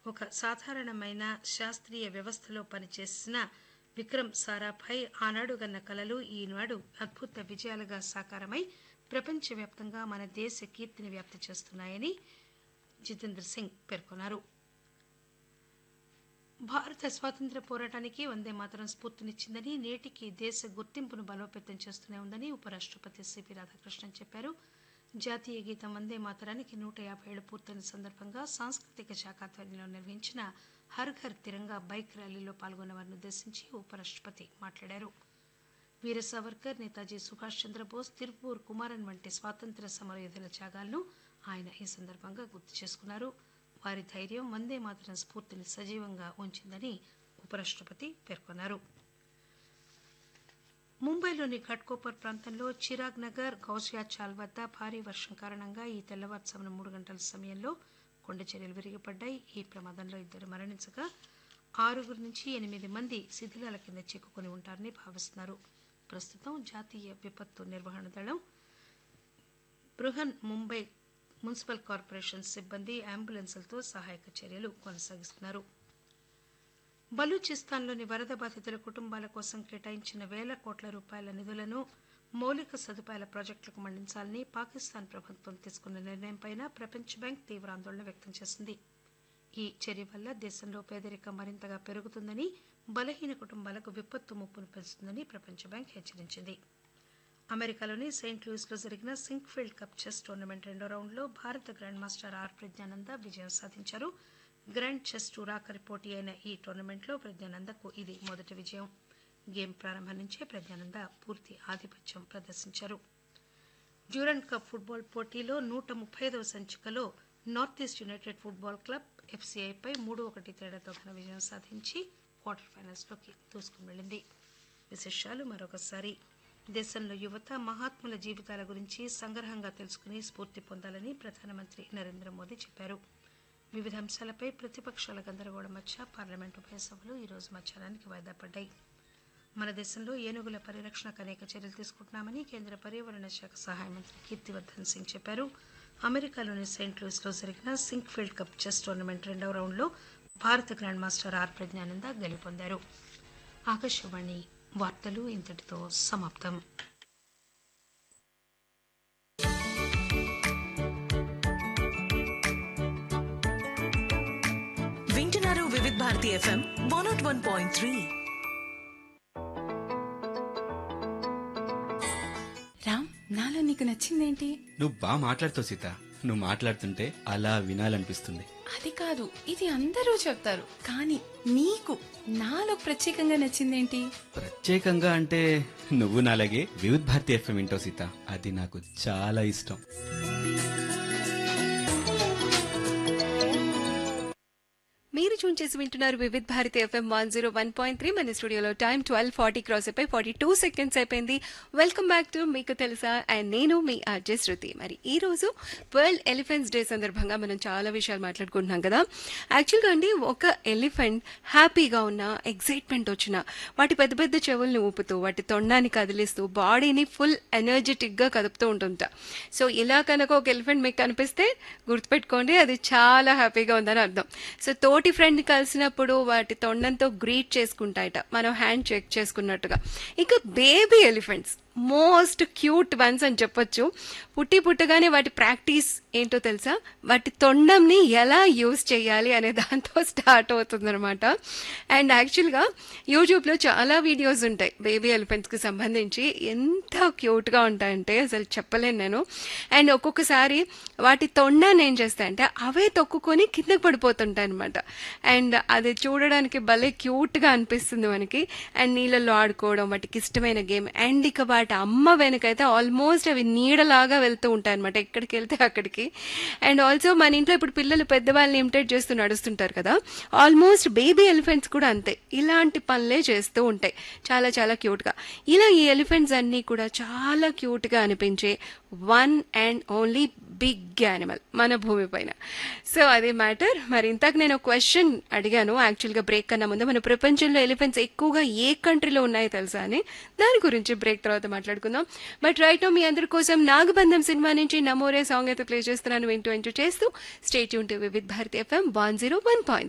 ఒక సాధారణమైన శాస్త్రీయ వ్యవస్థలో పనిచేసిన విక్రమ్ సారాభాయ్ ఆనాడు గన్న కలలు ఈనాడు అద్భుత విజయాలుగా సాకారమై ప్రపంచవ్యాప్తంగా మన దేశ కీర్తిని వ్యాప్తి చేస్తున్నాయని జితేంద్ర సింగ్ పేర్కొన్నారు భారత స్వాతంత్ర పోరాటానికి వందే మాతరం స్ఫూర్తినిచ్చిందని నేటికి దేశ గుర్తింపును బలోపేతం చేస్తూనే ఉందని ఉపరాష్టపతి సిపి రాధాకృష్ణన్ చెప్పారు జాతీయ గీతం వందే మాతరానికి నూట యాభై ఏళ్లు పూర్తయిన సందర్భంగా సాంస్కృతిక శాఖ ఆధ్వర్యంలో నిర్వహించిన హర్ ఘర్ తిరంగా బైక్ ర్యాలీలో పాల్గొన్న వారిని ఉద్దేశించి ఉపరాష్టపతి మాట్లాడారు వీర సావర్కర్ నేతాజీ సుభాష్ చంద్రబోస్ తిరుపూర్ కుమారన్ వంటి స్వాతంత్ర సమరయోధుల త్యాగాలను ఆయన ఈ సందర్భంగా గుర్తు చేసుకున్నారు వారి ధైర్యం వందే మాతరం స్ఫూర్తిని సజీవంగా ఉంచిందని ఉపరాష్టపతి పేర్కొన్నారు ముంబైలోని ఘట్కోపర్ ప్రాంతంలో చిరాగ్ నగర్ గౌసియా చాల్ వద్ద భారీ వర్షం కారణంగా ఈ తెల్లవారుజామున మూడు గంటల సమయంలో కొండ చర్యలు విరిగిపడ్డాయి ఈ ప్రమాదంలో ఇద్దరు మరణించగా ఆరుగురు నుంచి ఎనిమిది మంది శిథిలాల కింద చిక్కుకుని ఉంటారని భావిస్తున్నారు ప్రస్తుతం జాతీయ విపత్తు నిర్వహణ దళం బృహన్ ముంబై మున్సిపల్ కార్పొరేషన్ సిబ్బంది అంబులెన్సులతో సహాయక చర్యలు కొనసాగిస్తున్నారు బలూచిస్తాన్లోని వరద బాధితుల కుటుంబాల కోసం కేటాయించిన వేల కోట్ల రూపాయల నిధులను మౌలిక సదుపాయాల ప్రాజెక్టులకు మళ్లించాలని పాకిస్తాన్ ప్రభుత్వం తీసుకున్న నిర్ణయంపై ప్రపంచ బ్యాంక్ తీవ్ర ఆందోళన వ్యక్తం చేసింది ఈ చర్య వల్ల దేశంలో పేదరికం మరింతగా పెరుగుతుందని బలహీన కుటుంబాలకు విపత్తు ముప్పును పెంచుతుందని ప్రపంచ బ్యాంక్ హెచ్చరించింది అమెరికాలోని సెయింట్ లూయిస్లో జరిగిన సింక్ఫీల్డ్ కప్ చెస్ టోర్నమెంట్ రెండో రౌండ్లో భారత గ్రాండ్ మాస్టర్ ఆర్ ప్రజ్ఞానంద విజయం సాధించారు గ్రాండ్ చెస్ టూర్ ఆఖరి పోటీ అయిన ఈ టోర్నమెంట్లో ప్రజ్ఞానందకు ఇది మొదటి విజయం గేమ్ ప్రారంభం నుంచే ప్రజ్ఞానంద పూర్తి ఆధిపత్యం ప్రదర్శించారు డ్యూరెంట్ కప్ ఫుట్బాల్ పోటీలో నూట ముప్పై ఐదవ సంచికలో North East United football club ఎఫ్సీఐపై మూడు ఒకటి తేడాతో ఘన విజయం సాధించి క్వార్టర్ ఫైనల్స్లోకి దూసుకుని వెళ్ళింది విశేషాలు మరొకసారి దేశంలో యువత మహాత్ముల జీవితాల గురించి సంగ్రహంగా తెలుసుకుని స్ఫూర్తి పొందాలని ప్రధానమంత్రి నరేంద్ర మోదీ చెప్పారు వివిధ అంశాలపై ప్రతిపక్షాల గందరగోళం మధ్య పార్లమెంట్ ఉభయ సభలు ఈరోజు మధ్యాహ్నానికి వాయిదా పడ్డాయి మన దేశంలో ఏనుగుల పరిరక్షణకు అనేక చర్యలు తీసుకుంటున్నామని కేంద్ర పర్యావరణ శాఖ సహాయ మంత్రి కీర్తివర్ధన్ సింగ్ చెప్పారు అమెరికాలోని సెయింట్ లూయిస్లో జరిగిన సింక్ఫీల్డ్ కప్ చెస్ టోర్నమెంట్ రెండవ రౌండ్లో భారత గ్రాండ్ మాస్టర్ ఆర్ ప్రజ్ఞానంద గెలుపొందారు ఆకాశవాణి వార్తలు ఇంతటితో సమాప్తం వింటున్నారు Vividh Bharati FM one naught one point three Ram నాలో నీకు నచ్చిందేంటి నువ్వు బాగా మాట్లాడుతావు సీత నువ్వు మాట్లాడుతుంటే అలా వినాలనిపిస్తుంది అది కాదు ఇది అందరూ చెప్తారు కానీ నీకు నాలో ప్రత్యేకంగా నచ్చిందేంటి ప్రత్యేకంగా అంటే నువ్వు నాలాగే వివిధ్ భారతి ఎఫ్ఎం వింటావు సీత అది నాకు చాలా ఇష్టం మీరు చూన్ చేసి వింటున్నారు Vividh Bharati FM one zero one point three మన స్టూడియోలో టైం ట్వెల్వ్ ఫార్టీ క్రాస్ అయిపోయి ఫార్టీ టూ సెకండ్స్ అయిపోయింది వెల్కమ్ బ్యాక్ టు మీకు తెలుసా అండ్ నేను మీ ఆర్జే శృతి మరి ఈ రోజు వరల్డ్ ఎలిఫెంట్స్ డే సందర్భంగా మనం చాలా విషయాలు మాట్లాడుకుంటున్నాం కదా యాక్చువల్గా అండి ఒక ఎలిఫెంట్ హ్యాపీగా ఉన్న ఎగ్జైట్మెంట్ వచ్చిన వాటి పెద్ద పెద్ద చెవుల్ని ఊపుతూ వాటి తొండాన్ని కదిలిస్తూ బాడీని ఫుల్ ఎనర్జెటిక్గా కదుపుతూ ఉంటుంట సో ఇలా కనుక ఒక ఎలిఫెంట్ మీకు కనిపిస్తే గుర్తుపెట్టుకోండి అది చాలా హ్యాపీగా ఉందని అర్థం సో తోటి ఫ్రెండ్ కలిసినప్పుడు వాటి తొండంతో గ్రీట్ చేసుకుంటాయట మనం హ్యాండ్ చెక్ చేసుకున్నట్టుగా ఇక baby elephants most cute ones అని చెప్పొచ్చు పుట్టి పుట్టగానే వాటి ప్రాక్టీస్ ఏంటో తెలుసా వాటి తొండంని ఎలా యూజ్ చేయాలి అనే దాంతో స్టార్ట్ అవుతుందన్నమాట అండ్ యాక్చువల్గా యూట్యూబ్లో చాలా వీడియోస్ ఉంటాయి బేబీ ఎలిఫెంట్స్కి సంబంధించి ఎంత క్యూట్గా ఉంటాయంటే అసలు చెప్పలేను నేను అండ్ ఒక్కొక్కసారి వాటి తొండాన్ని ఏం చేస్తాయంటే అవే తొక్కుకొని కిందకి పడిపోతుంటాయి అనమాట అండ్ అది చూడడానికి భలే క్యూట్గా అనిపిస్తుంది మనకి అండ్ నీళ్ళల్లో ఆడుకోవడం వాటికి ఇష్టమైన గేమ్ అండ్ ఇక వాటి అమ్మ వెనకైతే ఆల్మోస్ట్ అవి నీడలాగా వెళ్తూ ఉంటాయి అనమాట ఎక్కడికి వెళ్తే అక్కడికి అండ్ ఆల్సో మన ఇంట్లో ఇప్పుడు పిల్లలు పెద్దవాళ్ళని ఇమిటేట్ చేస్తూ నడుస్తుంటారు కదా ఆల్మోస్ట్ బేబీ ఎలిఫెంట్స్ కూడా అంతే ఇలాంటి పనులే చేస్తూ ఉంటాయి చాలా చాలా క్యూట్గా ఇలా ఈ ఎలిఫెంట్స్ అన్నీ కూడా చాలా క్యూట్గా అనిపించే one and only big animal మన భూమి పైన సో అదే మ్యాటర్ మరి ఇంతకు నేను క్వశ్చన్ అడిగాను యాక్చువల్గా బ్రేక్ కన్నా ముందు మన ప్రపంచంలో ఎలిఫెంట్స్ ఎక్కువగా ఏ కంట్రీలో ఉన్నాయో తెలుసా అని దాని గురించి బ్రేక్ తర్వాత మాట్లాడుకుందాం బట్ రైట్ మీ అందరి కోసం నాగబంధం సినిమా నుంచి నమోరే సాంగ్ అయితే ప్లే చేస్తున్నాను వింటూ ఎంటూ చేస్తూ స్టేట్ యూన్ to with Bharati FM one zero one point